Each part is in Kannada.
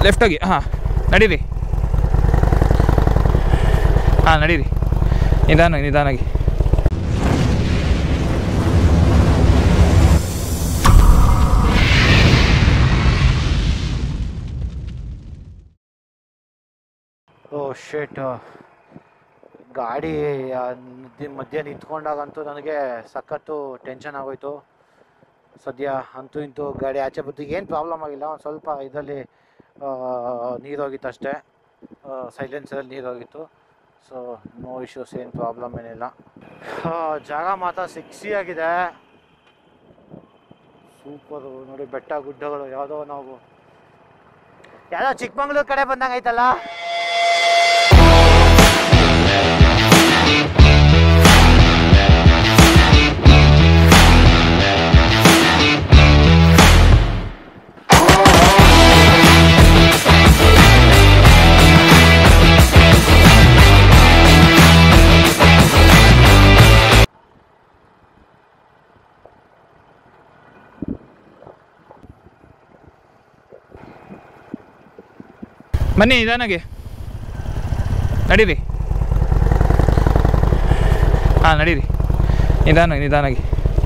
ಲೆಫ್ಟ್ ಹೋಗಿ ಹಾಂ ನಡೀರಿ ಹಾಂ ನಡೀರಿ ನಿಧಾನ ನಿಧಾನಾಗಿ ಓ ಶೇಟ್ ಗಾಡಿ ಆ ನದಿ ಮಧ್ಯೆ ನಿಂತ್ಕೊಂಡಾಗಂತೂ ನನಗೆ ಸಖತ್ತು ಟೆನ್ಷನ್ ಆಗೋಯ್ತು ಸದ್ಯ ಅಂತೂ ಇಂತೂ ಗಾಡಿ ಆಚೆ ಬದ್ದು ಏನು ಪ್ರಾಬ್ಲಮ್ ಆಗಿಲ್ಲ ಒಂದು ಸ್ವಲ್ಪ ಇದರಲ್ಲಿ ನೀರೋಗಿತ್ತು ಅಷ್ಟೇ ಸೈಲೆನ್ಸರಲ್ಲಿ ನೀರೋಗಿತ್ತು ಸೊ ನೋ ಇಶ್ಯೂಸ್ ಏನು ಪ್ರಾಬ್ಲಮ್ ಏನಿಲ್ಲ ಆ, ಜಾಗ ಮಾತ್ರ ಸಿಕ್ಸಿ ಆಗಿದೆ ಸೂಪರು ನೋಡಿ ಬೆಟ್ಟ ಗುಡ್ಡಗಳು ಯಾವುದೋ ನಾವು ಯಾವುದೋ ಚಿಕ್ಕಮಂಗ್ಳೂರು ಕಡೆ ಬಂದಂಗೆ ಐತಲ್ಲ ಬನ್ನಿ ನಿಧಾನಾಗಿ ನಡೀರಿ ಹಾಂ ನಡೀರಿ ನಿಧಾನ ನಿಧಾನಾಗಿ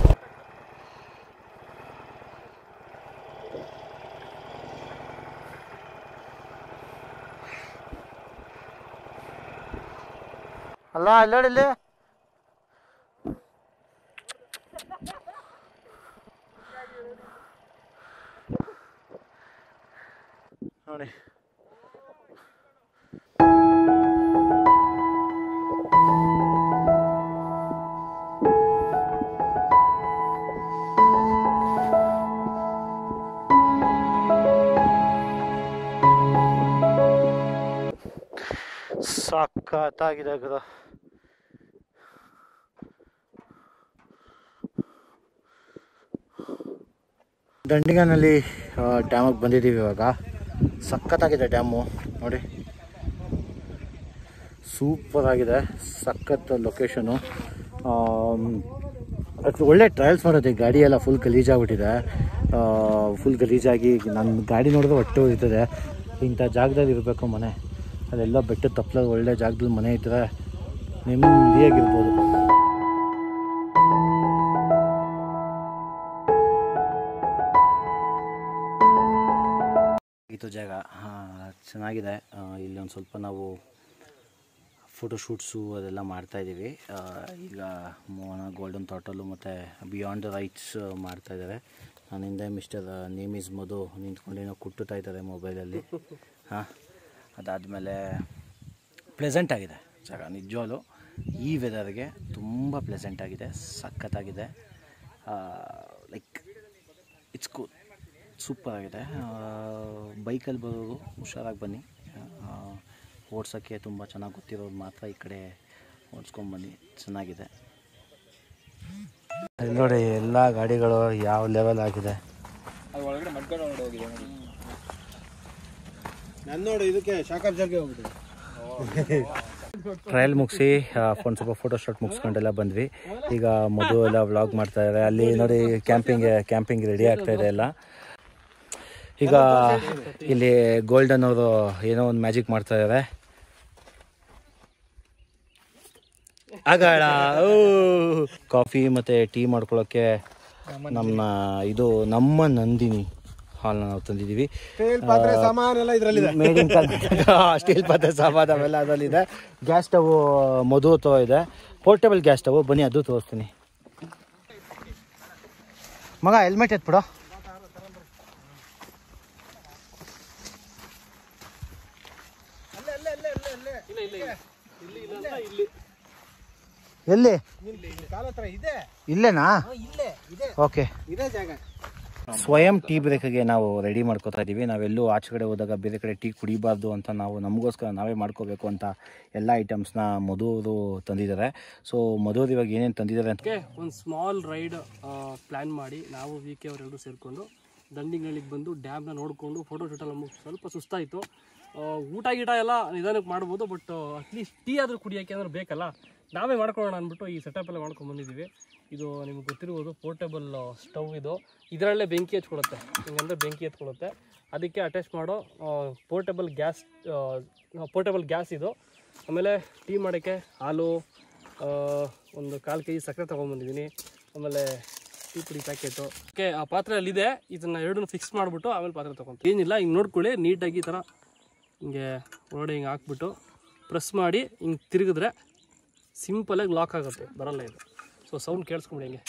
ಅಲ್ಲ ಅಲ್ಲೋಡಿ ಇಲ್ಲಿ ನೋಡಿ ಸಖತ್ತಾಗಿದೆ ಗುರು ದಂಡಿಗನಲ್ಲಿ ಡ್ಯಾಮಿಗೆ ಬಂದಿದ್ದೀವಿ ಇವಾಗ ಸಖತ್ತಾಗಿದೆ ಡ್ಯಾಮು ನೋಡಿ ಸೂಪರ್ ಆಗಿದೆ ಸಖತ್ ಲೊಕೇಶನು ಅದು ಒಳ್ಳೆ ಟ್ರಯಲ್ಸ್ ಮಾಡೋದು ಈ ಗಾಡಿ ಎಲ್ಲ ಫುಲ್ ಗಲೀಜಾಗ್ಬಿಟ್ಟಿದೆ ಫುಲ್ ಗಲೀಜಾಗಿ ನನ್ನ ಗಾಡಿ ನೋಡಿದ್ರೆ ಹೊಟ್ಟೆ ಇರ್ತದೆ ಇಂಥ ಜಾಗದಲ್ಲಿ ಇರಬೇಕು ಮನೆ ಅದೆಲ್ಲ ಬೆಟ್ಟದ ತಪ್ಪಲ ಒಳ್ಳೆ ಜಾಗದಲ್ಲಿ ಮನೆ ಇದ್ದರೆ ನೆಮ್ಮದಿಯಾಗಿರ್ಬೋದು ಇದು ಜಾಗ ಹಾಂ ಚೆನ್ನಾಗಿದೆ ಆ, ಇಲ್ಲಿ ಒಂದು ಸ್ವಲ್ಪ ನಾವು ಫೋಟೋಶೂಟ್ಸು ಅದೆಲ್ಲ ಮಾಡ್ತಾಯಿದ್ದೀವಿ ಈಗ ಮೋಹನ ಗೋಲ್ಡನ್ ಥಾಟಲ್ಲು ಮತ್ತು ಬಿಯಾಂಡ್ ದ ರೈಟ್ಸ್ ಮಾಡ್ತಾಯಿದ್ದಾರೆ ನಾನು ಹಿಂದೆ ಮಿಸ್ಟರ್ ನೇಮ್ ಇಸ್ ಮಧು ನಿಂತ್ಕೊಂಡೇನೋ ಕುಟ್ಟುತ್ತಾ ಇದ್ದಾರೆ ಮೊಬೈಲಲ್ಲಿ ಹಾಂ ಅದಾದಮೇಲೆ ಪ್ಲೆಸೆಂಟ್ ಆಗಿದೆ ಜಾಗ ನಿಜವಾಗ್ಲೂ ಈ ವೆದರ್ಗೆ ತುಂಬ ಪ್ಲೆಸೆಂಟ್ ಆಗಿದೆ ಸಖತ್ತಾಗಿದೆ ಲೈಕ್ ಇಟ್ಸ್ ಕೂಲ್ ಸೂಪರ್ ಆಗಿದೆ ಬೈಕಲ್ಲಿ ಬರೋರು ಹುಷಾರಾಗಿ ಬನ್ನಿ ಓಡ್ಸೋಕ್ಕೆ ತುಂಬ ಚೆನ್ನಾಗಿ ಗೊತ್ತಿರೋರು ಮಾತ್ರ ಈ ಕಡೆ ಓಡಿಸ್ಕೊಂಡು ಬನ್ನಿ ಚೆನ್ನಾಗಿದೆ ಇಲ್ಲಿ ನೋಡಿ ಎಲ್ಲ ಗಾಡಿಗಳು ಯಾವ ಲೆವೆಲ್ ಆಗಿದೆ ಅದು ಒಳಗಡೆ ಮಡ್ಕೊಂಡು ಹೋಗಿದೆ ನಾನು ನೋಡಿ ಇದಕ್ಕೆ ಶಾಖಾಬ್ಜರ್ಗೆ ಹೋಗ್ಬಿಟ್ಟು ಟ್ರಯಲ್ ಮುಗಿಸಿ ಒಂದು ಸ್ವಲ್ಪ ಫೋಟೋ ಶಾಟ್ ಮುಗಿಸ್ಕೊಂಡೆಲ್ಲ ಬಂದ್ವಿ ಈಗ ಮಧು ಎಲ್ಲ ವ್ಲಾಗ್ ಮಾಡ್ತಾ ಇದ್ದಾರೆ ಅಲ್ಲಿ ನೋಡಿ ಕ್ಯಾಂಪಿಂಗ್ ಕ್ಯಾಂಪಿಂಗ್ ರೆಡಿ ಆಗ್ತಾ ಇದೆ ಎಲ್ಲ ಈಗ ಇಲ್ಲಿ ಗೋಲ್ಡನ್ ಅವರು ಏನೋ ಒಂದು ಮ್ಯಾಜಿಕ್ ಮಾಡ್ತಾ ಇದ್ದಾರೆ ಆಗಾಳ ಕಾಫಿ ಮತ್ತೆ ಟೀ ಮಾಡ್ಕೊಳ್ಳೋಕೆ ನಮ್ಮ ಇದು ನಮ್ಮ ನಂದಿನಿ ಹಾಲ್ನ ನಾವು ತಂದಿದ್ದೀವಿ ಸ್ಟೀಲ್ ಪಾತ್ರೆ ಸಾಮಾನ್ ಎಲ್ಲ ಇದ್ರಲ್ಲಿದೆ ಮೇಡ್ ಇನ್ ಸ್ಟೀಲ್ ಪಾತ್ರೆ ಸಾಮಾನು ಅವೆಲ್ಲ ಅದರಲ್ಲಿದೆ ಗ್ಯಾಸ್ ಸ್ಟವ್ ಮಧು ತೋ ಇದೆ ಪೋರ್ಟೇಬಲ್ ಗ್ಯಾಸ್ ಸ್ಟವ್ ಬನ್ನಿ ಅದು ತೋರಿಸ್ತೀನಿ ಮಗ ಹೆಲ್ಮೆಟ್ ಎತ್ಬಿಡು ಎಲ್ಲಿ ಕಾಲ ಹತ್ರ ಇದೆ ಇಲ್ಲೇನಾ ಇಲ್ಲೇ ಇದೆ ಓಕೆ ಇದೇ ಜಾಗ ಸ್ವಯಂ ಟೀ ಬ್ರೇಕ್ಗೆ ನಾವು ರೆಡಿ ಮಾಡ್ಕೋತಾ ಇದ್ದೀವಿ ನಾವೆಲ್ಲೂ ಆಚೆ ಕಡೆ ಹೋದಾಗ ಬೇರೆ ಕಡೆ ಟೀ ಕುಡಿಬಾರ್ದು ಅಂತ ನಾವು ನಮಗೋಸ್ಕರ ನಾವೇ ಮಾಡ್ಕೋಬೇಕು ಅಂತ ಎಲ್ಲ ಐಟಮ್ಸ್ನ ಮಧುರು ತಂದಿದ್ದಾರೆ ಸೊ ಮಧುರು ಇವಾಗ ಏನೇನು ತಂದಿದ್ದಾರೆ ಅಂತ ಓಕೆ ಒಂದು ಸ್ಮಾಲ್ ರೈಡ್ ಪ್ಲ್ಯಾನ್ ಮಾಡಿ ನಾವು ವಿ ಕೆ ಅವರೆಲ್ಲರೂ ಸೇರಿಕೊಂಡು ದಂಡಿಗಳಿಗ್ ಬಂದು ಡ್ಯಾಮ್ನ ನೋಡಿಕೊಂಡು ಫೋಟೋ ಶೂಟ್ ಎಲ್ಲ ಮುಗಿಸಿ ಸ್ವಲ್ಪ ಸುಸ್ತಾಯಿತು ಊಟ ಗೀಟ ಎಲ್ಲ ನಿಧಾನಕ್ಕೆ ಮಾಡ್ಬೋದು ಬಟ್ ಅಟ್ಲೀಸ್ಟ್ ಟೀ ಆದರೂ ಕುಡಿಯೋಕ್ಕೆ ಅಂದ್ರೆ ಬೇಕಲ್ಲ ನಾವೇ ಮಾಡ್ಕೊಳ್ಳೋಣ ಅಂದ್ಬಿಟ್ಟು ಈ ಸೆಟಪ್ ಎಲ್ಲ ಮಾಡ್ಕೊಂಡು ಬಂದಿದ್ದೀವಿ ಇದು ನಿಮ್ಗೆ ಗೊತ್ತಿರ್ಬೋದು ಪೋರ್ಟೇಬಲ್ ಸ್ಟವ್ ಇದು ಇದರಲ್ಲೇ ಬೆಂಕಿ ಹಚ್ಕೊಳುತ್ತೆ ಹಿಂಗಂದ್ರೆ ಬೆಂಕಿ ಹತ್ಕೊಳ್ಳುತ್ತೆ ಅದಕ್ಕೆ ಅಟ್ಯಾಚ್ ಮಾಡೋ ಪೋರ್ಟೇಬಲ್ ಗ್ಯಾಸ್ ಪೋರ್ಟೇಬಲ್ ಗ್ಯಾಸ್ ಇದು ಆಮೇಲೆ ಟೀ ಮಾಡೋಕ್ಕೆ ಹಾಲು ಆ, ಒಂದು ಕಾಲು ಕೆ ಜಿ ಸಕ್ಕರೆ ತೊಗೊಂಬಂದಿದ್ದೀನಿ ಆಮೇಲೆ ಟೀ ಪುಡಿ ಪ್ಯಾಕೆಟು ಓಕೆ ಆ ಪಾತ್ರೆ ಅಲ್ಲಿದೆ ಇದನ್ನು ಎರಡನ್ನೂ ಫಿಕ್ಸ್ ಮಾಡಿಬಿಟ್ಟು ಆಮೇಲೆ ಪಾತ್ರೆ ತೊಗೊಂತೀನಿ ಏನಿಲ್ಲ ಹಿಂಗೆ ನೋಡ್ಕೊಳ್ಳಿ ನೀಟಾಗಿ ಈ ಥರ ಹಿಂಗೆ ಒಳಗಡೆ ಹಿಂಗೆ ಹಾಕ್ಬಿಟ್ಟು ಪ್ರೆಸ್ ಮಾಡಿ ಹಿಂಗೆ ತಿರುಗಿದ್ರೆ ಸಿಂಪಲಾಗಿ ಲಾಕ್ ಆಗುತ್ತೆ ಬರಲ್ಲ ಇದು ಸೊ ಸೌಂಡ್ ಕೇಳಿಸ್ಕೊಂಡು ಹಿಂಗೆ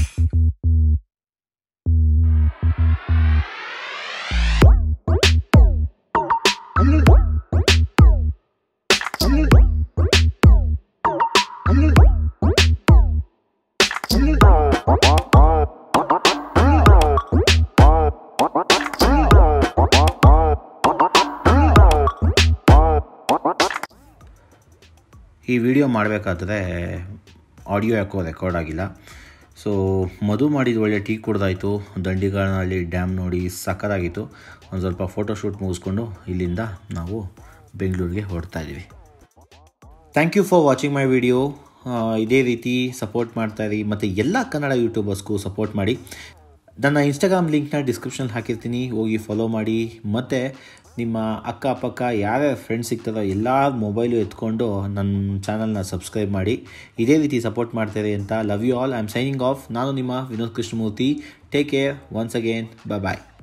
ಈ ವಿಡಿಯೋ ಮಾಡಬೇಕಾದ್ರೆ ಆಡಿಯೋ ಯಾಕೋ ರೆಕಾರ್ಡ್ ಆಗಿಲ್ಲ ಸೊ ಮಧು ಮಾಡಿದ ಒಳ್ಳೆ ಟೀ ಕುಡ್ದಾಯಿತು ದಂಡಿಗಾನಹಳ್ಳಿ ಡ್ಯಾಮ್ ನೋಡಿ ಸಕ್ಕತ್ತಾಗಿತ್ತು ಒಂದು ಸ್ವಲ್ಪ ಫೋಟೋಶೂಟ್ ಮುಗಿಸ್ಕೊಂಡು ಇಲ್ಲಿಂದ ನಾವು ಬೆಂಗಳೂರಿಗೆ ಹೊರಡ್ತಾ ಇದ್ದೀವಿ thank you for watching my video ಇದೇ ರೀತಿ ಸಪೋರ್ಟ್ ಮಾಡ್ತಾಯಿರಿ ಮತ್ತು ಎಲ್ಲ ಕನ್ನಡ ಯೂಟ್ಯೂಬರ್ಸ್ಗೂ ಸಪೋರ್ಟ್ ಮಾಡಿ ನನ್ನ ಇನ್ಸ್ಟಾಗ್ರಾಮ್ ಲಿಂಕ್ನ ಡಿಸ್ಕ್ರಿಪ್ಷನಲ್ಲಿ ಹಾಕಿರ್ತೀನಿ ಹೋಗಿ ಫಾಲೋ ಮಾಡಿ ಮತ್ತು ನಿಮ್ಮ ಅಕ್ಕಪಕ್ಕ ಯಾವ್ಯಾವ ಫ್ರೆಂಡ್ಸ್ ಸಿಗ್ತಾರೋ ಎಲ್ಲ ಮೊಬೈಲು ಎತ್ಕೊಂಡು ನನ್ನ ಚಾನಲ್ನ ಸಬ್ಸ್ಕ್ರೈಬ್ ಮಾಡಿ ಇದೇ ರೀತಿ ಸಪೋರ್ಟ್ ಮಾಡ್ತಾರೆ ಅಂತ love you all I am signing off ನಾನು ನಿಮ್ಮ Vinod Krishnamurthy take care once again bye ಬಾಯ್